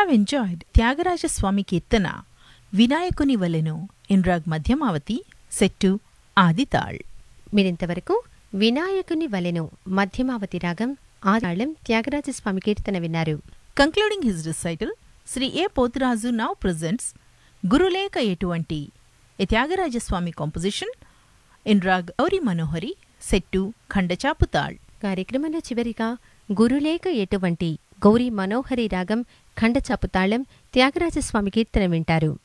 have enjoyed Tyagaraja స్వామి కీర్తన వినాయకుని వలెను ఇన్ రాగ్ మధ్యమావతి సెట్టు ఆదితాళ్ మీరింతవరకు వినాయకుని వలెను మధ్యమావతి రాగం ఆదాళం త్యాగరాజస్వామి కీర్తన విన్నారు concluding his recital Shri A Poturaju now presents Guruleka Etuvanti a Thyagarajaswami composition in raag Gauri Manohari set to Khandachaputaal కార్యక్రమంలో చివరిగా గురులేక ఎటువంటి గౌరీ మనోహరి రాగం ఖండచపు తాళం త్యాగరాజస్వామి కీర్తన వింటారు